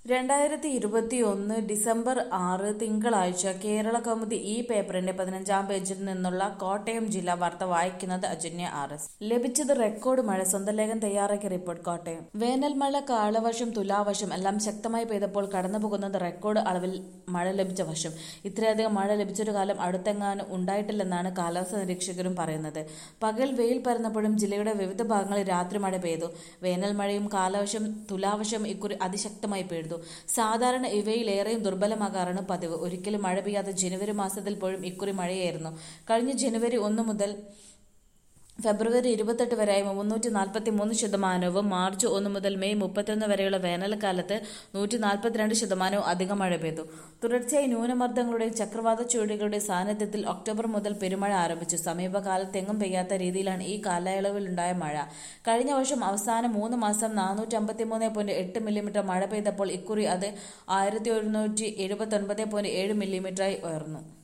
രണ്ടായിരത്തി ഇരുപത്തിയൊന്ന് ഡിസംബർ ആറ് തിങ്കളാഴ്ച കേരള കൗമുദി ഈ പേപ്പറിന്റെ പതിനഞ്ചാം പേജിൽ നിന്നുള്ള കോട്ടയം ജില്ലാ വാർത്ത വായിക്കുന്നത് അജന്യ ആർ എസ് ലഭിച്ചത് റെക്കോർഡ് മഴ സ്വന്തം ലേഖൻ തയ്യാറാക്കിയ റിപ്പോർട്ട് കോട്ടയം വേനൽ മഴ കാലവർഷം തുലാവർഷം എല്ലാം ശക്തമായി പെയ്തപ്പോൾ കടന്നുപോകുന്നത് റെക്കോർഡ് അളവിൽ മഴ ലഭിച്ച വർഷം ഇത്രയധികം മഴ ലഭിച്ചൊരു കാലം അടുത്തെങ്ങാനും ഉണ്ടായിട്ടില്ലെന്നാണ് കാലാവസ്ഥാ നിരീക്ഷകരും പറയുന്നത് പകൽ വെയിൽ പരന്നപ്പോഴും ജില്ലയുടെ വിവിധ ഭാഗങ്ങളിൽ രാത്രി മഴ പെയ്തു വേനൽ മഴയും കാലവർഷം തുലാവർഷം ഇക്കുറി അതിശക്തമായി പെയ്തു സാധാരണ ഇവയിലേറെയും ദുർബലമാകാറാണ് പതിവ് ഒരിക്കലും മഴ പെയ്യാത്ത ജനുവരി മാസത്തിൽ പോലും ഇക്കുറി മഴയായിരുന്നു കഴിഞ്ഞ ജനുവരി ഒന്ന് മുതൽ ഫെബ്രുവരി ഇരുപത്തെട്ട് വരെയായി മുന്നൂറ്റി നാൽപ്പത്തി മൂന്ന് ശതമാനവും മാർച്ച് ഒന്ന് മുതൽ മെയ് മുപ്പത്തൊന്ന് വരെയുള്ള വേനൽക്കാലത്ത് നൂറ്റി നാൽപ്പത്തിരണ്ട് ശതമാനവും അധിക മഴ പെയ്തു തുടർച്ചയായി ന്യൂനമർദ്ദങ്ങളുടെയും ചക്രവാത ചുഴലികളുടെയും സാന്നിധ്യത്തിൽ ഒക്ടോബർ മുതൽ പെരുമഴ ആരംഭിച്ചു സമീപകാലത്തെങ്ങും പെയ്യാത്ത രീതിയിലാണ് ഈ കാലയളവിലുണ്ടായ മഴ കഴിഞ്ഞ വർഷം അവസാന മൂന്ന് മാസം നാനൂറ്റി അമ്പത്തിമൂന്ന് പോയിന്റ് എട്ട് മില്ലിമീറ്റർ മഴ പെയ്തപ്പോൾ ഇക്കുറി അത് ആയിരത്തി ഒരുന്നൂറ്റി എഴുപത്തി ഒൻപത് പോയിന്റ് ഏഴ് മില്ലിമീറ്ററായി ഉയർന്നു